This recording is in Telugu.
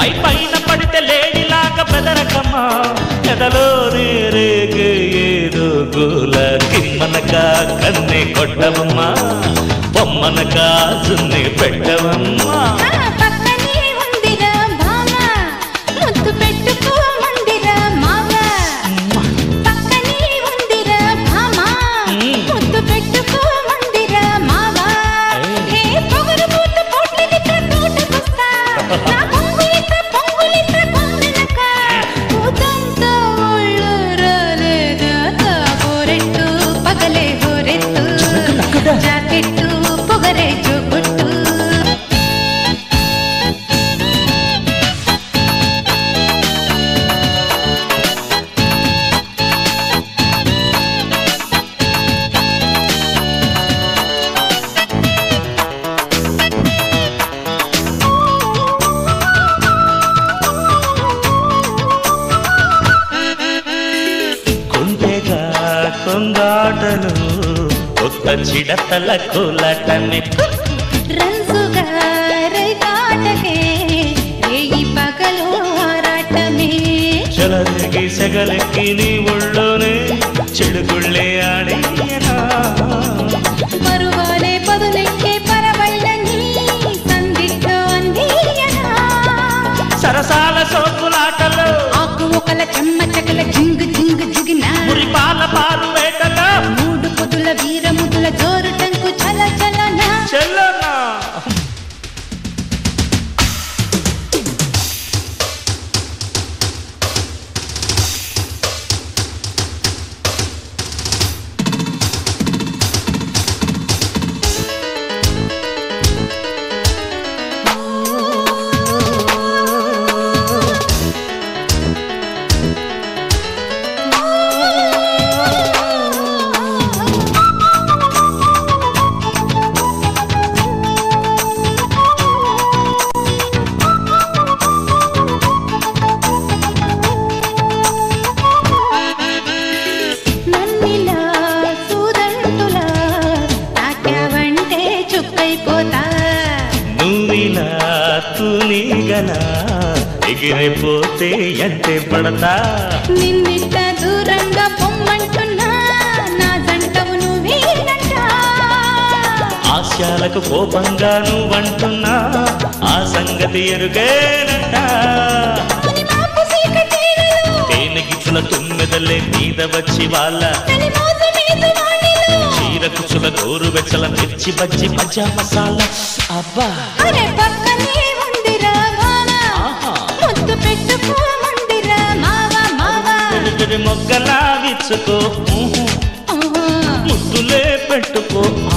పై పైన పడితే లేడిలాగా బెదరకమ్మా ఎదలో రేగే ఏదో గోల కిమ్మనక కన్నే కొట్టవమ్మా బొమ్మనక జున్నే పెట్టవమ్మా ఆ పక్కనే ఉందిరా భామ ముద్దు పెట్టుకోమందిరా మావ పక్కనే ఉందిరా భామ ముద్దు పెట్టుకోమందిరా మావ హే పొగరు పూత పోట్లనిక తోటకొస్తా నా పొంగులిత పొంగులిత పొందనక కూతంతో ఒళ్ళు రాలేదా కాబోరెట్టు పగలే హోరెత్తు జాకెట్టు పొగరే జోకొట్టు కొంటెగా కొంగాటలు కొత్త చిడతల కోలాటమే రంసుగా రైతాటకే రేయి పగలు ఆరాటమే చెలకి సెగలెక్కి నీ ఒళ్ళోనే చెడుగుళ్ళే ఆడేయనా మరువాలే పదులెక్కే పరవళ్ళని సందిట్లో అందియనా సరసాల సోకులాటలో ఆకు ఒకల చెమ్మ చెకల జింగు జింగు జిగిన మురిపాల పాలు వేటలో మూడు పొదుల వీరముదుల జోరు టంకు చల చలన చెల్లనా నన్నిలా సూదంటులా తాకావంటే చుక్కైపోతా నువ్విలా తూనీగల ఎగిరిపోతే ఎంతే పడతా నిన్నిట్ట దూరంగా పొమ్మంటున్నా నా జంటవు నువ్వేనంట ఆశయాలకు కోపంగా నువ్వంటున్నా ఆ సంగతి ఎరుగేనంట మునిమాపు చీకటీలలో, తేనెగిచ్చుల తుమ్మెదలే మీద వచ్చి వాళ్ళ నలిమోజు నీదు వాణిలో. చీర కుచుల గోరు వెచ్చల మిర్చి బజ్జి మజా మసాలా అబ్బా అరే పక్కనే ఉందిరా మావ, ఆహా. ముద్దు పెట్టుకోమందిరా మావ, మావ. మొగ్గలా విచ్చుకో ఊహు. ఓహో, ముద్దులే పెట్టుకో